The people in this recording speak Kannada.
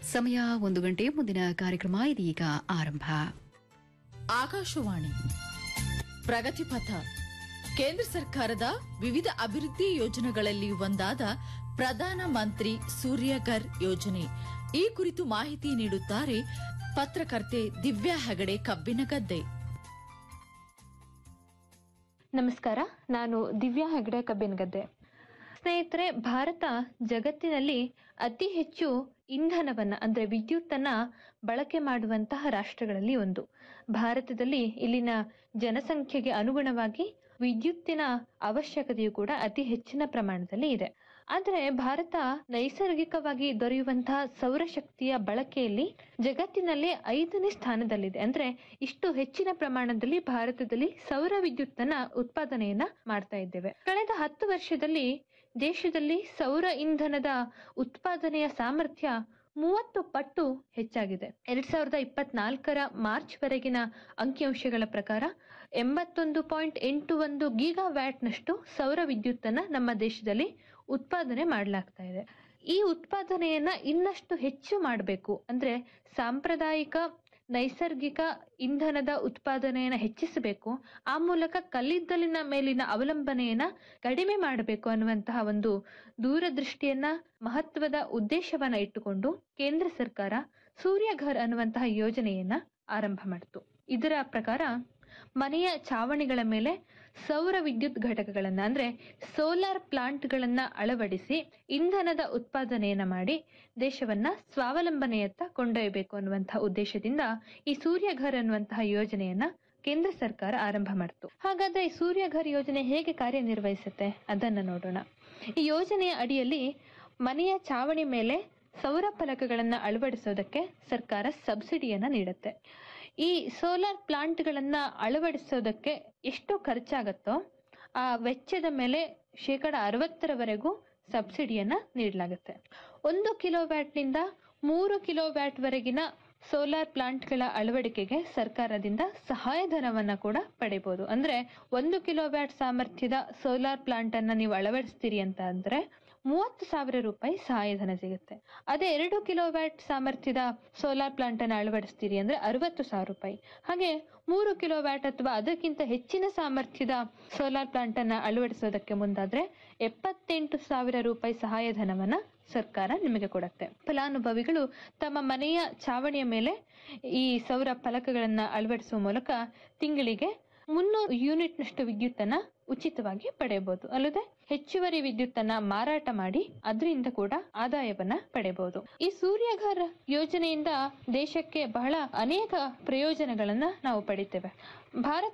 ಸಮಯ ಒಂದು ಗಂಟೆ ಮುಂದಿನ ಕಾರ್ಯಕ್ರಮ ಇದೀಗ ಆರಂಭ ಆಕಾಶವಾಣಿ ಪ್ರಗತಿಪಥ ಕೇಂದ್ರ ಸರ್ಕಾರದ ವಿವಿಧ ಅಭಿವೃದ್ಧಿ ಯೋಜನೆಗಳಲ್ಲಿ ಒಂದಾದ ಪ್ರಧಾನ ಮಂತ್ರಿ ಸೂರ್ಯಘರ್ ಯೋಜನೆ ಈ ಕುರಿತು ಮಾಹಿತಿ ನೀಡುತ್ತಾರೆ ಪತ್ರಕರ್ತೆ ದಿವ್ಯಾ ಹೆಗಡೆ ಕಬ್ಬಿನಗದ್ದೆ ನಮಸ್ಕಾರ ನಾನು ದಿವ್ಯಾ ಹೆಗ್ಡೆ ಕಬ್ಬಿನಗದ್ದೆ ಸ್ನೇಹಿತರೆ ಭಾರತ ಜಗತ್ತಿನಲ್ಲಿ ಅತಿ ಹೆಚ್ಚು ಇಂಧನವನ್ನ ಅಂದ್ರೆ ವಿದ್ಯುತ್ತನ್ನ ಬಳಕೆ ಮಾಡುವಂತಹ ರಾಷ್ಟ್ರಗಳಲ್ಲಿ ಒಂದು ಭಾರತದಲ್ಲಿ ಇಲ್ಲಿನ ಜನಸಂಖ್ಯೆಗೆ ಅನುಗುಣವಾಗಿ ವಿದ್ಯುತ್ತಿನ ಅವಶ್ಯಕತೆಯು ಕೂಡ ಅತಿ ಹೆಚ್ಚಿನ ಪ್ರಮಾಣದಲ್ಲಿ ಇದೆ ಆದರೆ ಭಾರತ ನೈಸರ್ಗಿಕವಾಗಿ ದೊರೆಯುವಂತಹ ಸೌರಶಕ್ತಿಯ ಬಳಕೆಯಲ್ಲಿ ಜಗತ್ತಿನಲ್ಲಿ ಐದನೇ ಸ್ಥಾನದಲ್ಲಿದೆ ಅಂದ್ರೆ ಇಷ್ಟು ಹೆಚ್ಚಿನ ಪ್ರಮಾಣದಲ್ಲಿ ಭಾರತದಲ್ಲಿ ಸೌರ ವಿದ್ಯುತ್ತನ್ನ ಉತ್ಪಾದನೆಯನ್ನ ಮಾಡ್ತಾ ಇದ್ದೇವೆ ಕಳೆದ ಹತ್ತು ವರ್ಷದಲ್ಲಿ ದೇಶದಲ್ಲಿ ಸೌರ ಇಂಧನದ ಉತ್ಪಾದನೆಯ ಸಾಮರ್ಥ್ಯ ಮೂವತ್ತು ಪಟ್ಟು ಹೆಚ್ಚಾಗಿದೆ ಎರಡ್ ಸಾವಿರದ ಇಪ್ಪತ್ನಾಲ್ಕರ ಮಾರ್ಚ್ ವರೆಗಿನ ಅಂಕಿಅಂಶಗಳ ಪ್ರಕಾರ ಎಂಬತ್ತೊಂದು ಪಾಯಿಂಟ್ ಎಂಟು ಒಂದು ಗೀಗಾ ವ್ಯಾಟ್ನಷ್ಟು ಸೌರ ವಿದ್ಯುತ್ತನ್ನ ನಮ್ಮ ದೇಶದಲ್ಲಿ ಉತ್ಪಾದನೆ ಮಾಡಲಾಗ್ತಾ ಇದೆ ಈ ಉತ್ಪಾದನೆಯನ್ನ ಇನ್ನಷ್ಟು ಹೆಚ್ಚು ಮಾಡಬೇಕು ಅಂದ್ರೆ ಸಾಂಪ್ರದಾಯಿಕ ನೈಸರ್ಗಿಕ ಇಂಧನದ ಉತ್ಪಾದನೆಯನ್ನ ಹೆಚ್ಚಿಸಬೇಕು ಆ ಮೂಲಕ ಕಲ್ಲಿದ್ದಲಿನ ಮೇಲಿನ ಅವಲಂಬನೆಯನ್ನ ಕಡಿಮೆ ಮಾಡಬೇಕು ಅನ್ನುವಂತಹ ಒಂದು ದೂರದೃಷ್ಟಿಯನ್ನ ಮಹತ್ವದ ಉದ್ದೇಶವನ್ನ ಇಟ್ಟುಕೊಂಡು ಕೇಂದ್ರ ಸರ್ಕಾರ ಸೂರ್ಯಘರ್ ಅನ್ನುವಂತಹ ಯೋಜನೆಯನ್ನ ಆರಂಭ ಮಾಡಿತು ಇದರ ಪ್ರಕಾರ ಮನೆಯ ಚಾವಣಿಗಳ ಮೇಲೆ ಸೌರ ವಿದ್ಯುತ್ ಘಟಕಗಳನ್ನ ಅಂದ್ರೆ ಸೋಲಾರ್ ಪ್ಲಾಂಟ್ಗಳನ್ನ ಅಳವಡಿಸಿ ಇಂಧನದ ಉತ್ಪಾದನೆಯನ್ನ ಮಾಡಿ ದೇಶವನ್ನ ಸ್ವಾವಲಂಬನೆಯತ್ತ ಕೊಂಡೊಯ್ಯಬೇಕು ಅನ್ನುವಂತಹ ಉದ್ದೇಶದಿಂದ ಈ ಸೂರ್ಯಘರ್ ಅನ್ನುವಂತಹ ಯೋಜನೆಯನ್ನ ಕೇಂದ್ರ ಸರ್ಕಾರ ಆರಂಭ ಮಾಡಿತು ಹಾಗಾದ್ರೆ ಈ ಸೂರ್ಯಘರ್ ಯೋಜನೆ ಹೇಗೆ ಕಾರ್ಯನಿರ್ವಹಿಸುತ್ತೆ ಅದನ್ನ ನೋಡೋಣ ಈ ಯೋಜನೆಯ ಅಡಿಯಲ್ಲಿ ಮನೆಯ ಚಾವಣಿ ಮೇಲೆ ಸೌರ ಫಲಕಗಳನ್ನ ಅಳವಡಿಸೋದಕ್ಕೆ ಸರ್ಕಾರ ಸಬ್ಸಿಡಿಯನ್ನ ನೀಡುತ್ತೆ ಈ ಸೋಲಾರ್ ಪ್ಲಾಂಟ್ಗಳನ್ನ ಅಳವಡಿಸೋದಕ್ಕೆ ಎಷ್ಟು ಖರ್ಚಾಗತ್ತೋ ಆ ವೆಚ್ಚದ ಮೇಲೆ ಶೇಕಡ ಅರವತ್ತರವರೆಗೂ ಸಬ್ಸಿಡಿಯನ್ನ ನೀಡಲಾಗುತ್ತೆ ಒಂದು ಕಿಲೋ ವ್ಯಾಟ್ನಿಂದ ಮೂರು ಕಿಲೋ ವ್ಯಾಟ್ ವರೆಗಿನ ಸೋಲಾರ್ ಪ್ಲಾಂಟ್ಗಳ ಅಳವಡಿಕೆಗೆ ಸರ್ಕಾರದಿಂದ ಸಹಾಯಧನವನ್ನ ಕೂಡ ಪಡಿಬಹುದು ಅಂದ್ರೆ ಒಂದು ಕಿಲೋ ವ್ಯಾಟ್ ಸಾಮರ್ಥ್ಯದ ಸೋಲಾರ್ ಪ್ಲಾಂಟ್ ಅನ್ನ ನೀವು ಅಳವಡಿಸ್ತೀರಿ ಅಂತ ಅಂದ್ರೆ ಮೂವತ್ತು ಸಾವಿರ ರೂಪಾಯಿ ಸಹಾಯಧನ ಸಿಗುತ್ತೆ ಅದೇ ಎರಡು ಕಿಲೋ ವ್ಯಾಟ್ ಸಾಮರ್ಥ್ಯದ ಸೋಲಾರ್ ಪ್ಲಾಂಟ್ ಅನ್ನು ಅಳವಡಿಸ್ತೀರಿ ಅಂದ್ರೆ ಅರವತ್ತು ಸಾವಿರ ರೂಪಾಯಿ ಹಾಗೆ ಮೂರು ಕಿಲೋ ವ್ಯಾಟ್ ಅಥವಾ ಅದಕ್ಕಿಂತ ಹೆಚ್ಚಿನ ಸಾಮರ್ಥ್ಯದ ಸೋಲಾರ್ ಪ್ಲಾಂಟ್ ಅನ್ನ ಅಳವಡಿಸೋದಕ್ಕೆ ಮುಂದಾದ್ರೆ ಎಪ್ಪತ್ತೆಂಟು ಸಾವಿರ ರೂಪಾಯಿ ಸಹಾಯಧನವನ್ನ ಸರ್ಕಾರ ನಿಮಗೆ ಕೊಡುತ್ತೆ ಫಲಾನುಭವಿಗಳು ತಮ್ಮ ಮನೆಯ ಚಾವಣಿಯ ಮೇಲೆ ಈ ಸೌರ ಫಲಕಗಳನ್ನ ಅಳವಡಿಸುವ ಮೂಲಕ ತಿಂಗಳಿಗೆ ಮುನ್ನೂರು ಯೂನಿಟ್ನಷ್ಟು ವಿದ್ಯುತ್ತನ್ನ ಉಚಿತವಾಗಿ ಪಡೆಯಬಹುದು ಅಲ್ಲದೆ ಹೆಚ್ಚುವರಿ ವಿದ್ಯುತ್ತನ್ನ ಮಾರಾಟ ಮಾಡಿ ಅದರಿಂದ ಕೂಡ ಆದಾಯವನ್ನ ಪಡೆಯಬಹುದು ಈ ಸೂರ್ಯಘರ್ ಯೋಜನೆಯಿಂದ ದೇಶಕ್ಕೆ ಬಹಳ ಅನೇಕ ಪ್ರಯೋಜನಗಳನ್ನ ನಾವು ಪಡಿತೇವೆ ಭಾರತ